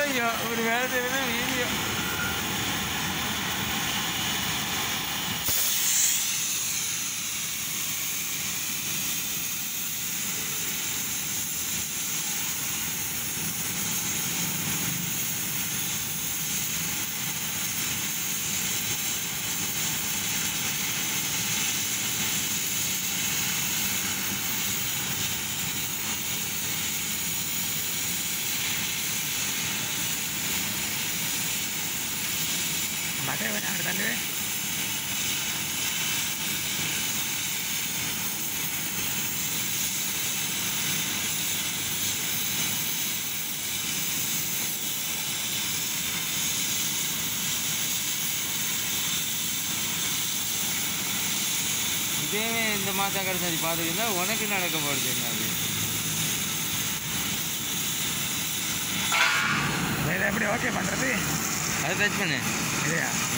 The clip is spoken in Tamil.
ஐயோ ஒரு வேலை செய்யறது வீடியோ மகை வேணாம் தானே இதே இந்த மாதம் கடைசி பார்த்துக்கிட்டா உனக்கு நடக்க போகிறது என்ன அது இதை எப்படி ஓகே பண்ணுறது அதை டச் பண்ணு இல்லையா